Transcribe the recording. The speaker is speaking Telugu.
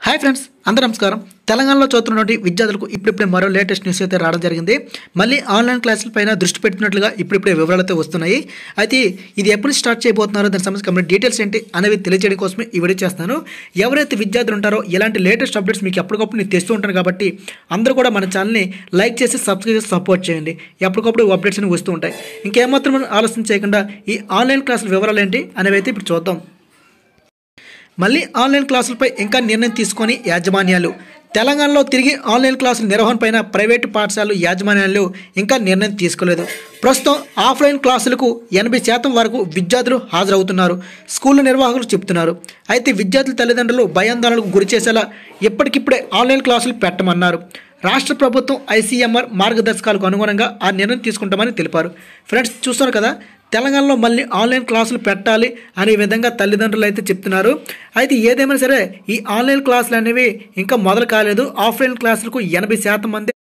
హాయ్ ఫ్రెండ్స్ అందరూ నమస్కారం తెలంగాణలో చదువుతున్నటువంటి విద్యార్థులకు ఇప్పుడిప్పుడే మరో లేటెస్ట్ న్యూస్ అయితే రావడం జరిగింది మళ్ళీ ఆన్లైన్ క్లాసుల పైన దృష్టి పెట్టినట్లుగా ఇప్పుడిప్పుడే వివరాలు అయితే వస్తున్నాయి అయితే ఇది ఎప్పుడు స్టార్ట్ చేయబోతున్నారో దానికి సంబంధించి కంప్లీట్ డీటెయిల్స్ ఏంటి అనేవి తెలియజేయడం కోసమే ఈ వీడియో చేస్తాను ఎవరైతే విద్యార్థులు ఉంటారో ఇలాంటి లేటెస్ట్ అప్డేట్స్ మీకు ఎప్పటికప్పుడు నేను తెస్తూ ఉంటాను కాబట్టి అందరూ కూడా మన ఛానల్ని లైక్ చేసి సబ్స్క్రైబ్ చేసి సపోర్ట్ చేయండి ఎప్పటికప్పుడు అప్డేట్స్ అనేవి వస్తూ ఉంటాయి ఇంకేమాత్రం మనం ఆలోచన చేయకుండా ఈ ఆన్లైన్ క్లాసుల వివరాలు ఏంటి అనేవి అయితే ఇప్పుడు చూద్దాం మళ్ళీ ఆన్లైన్ క్లాసులపై ఇంకా నిర్ణయం తీసుకొని యాజమాన్యాలు తెలంగాణలో తిరిగి ఆన్లైన్ క్లాసుల నిర్వహణపైన ప్రైవేటు పాఠశాలలు యాజమాన్యాలు ఇంకా నిర్ణయం తీసుకోలేదు ప్రస్తుతం ఆఫ్లైన్ క్లాసులకు ఎనభై శాతం వరకు విద్యార్థులు హాజరవుతున్నారు స్కూళ్ళ నిర్వాహకులు చెబుతున్నారు అయితే విద్యార్థుల తల్లిదండ్రులు భయాందోళనకు గురి చేసేలా ఇప్పటికిప్పుడే ఆన్లైన్ క్లాసులు పెట్టమన్నారు రాష్ట్ర ప్రభుత్వం ఐసీఎంఆర్ మార్గదర్శకాలకు అనుగుణంగా ఆ నిర్ణయం తీసుకుంటామని తెలిపారు ఫ్రెండ్స్ చూస్తారు కదా తెలంగాణలో మళ్ళీ ఆన్లైన్ క్లాసులు పెట్టాలి అనే విధంగా తల్లిదండ్రులు అయితే చెప్తున్నారు అయితే ఏదేమైనా సరే ఈ ఆన్లైన్ క్లాసులు అనేవి ఇంకా మొదలు కాలేదు ఆఫ్లైన్ క్లాసులకు ఎనభై శాతం మంది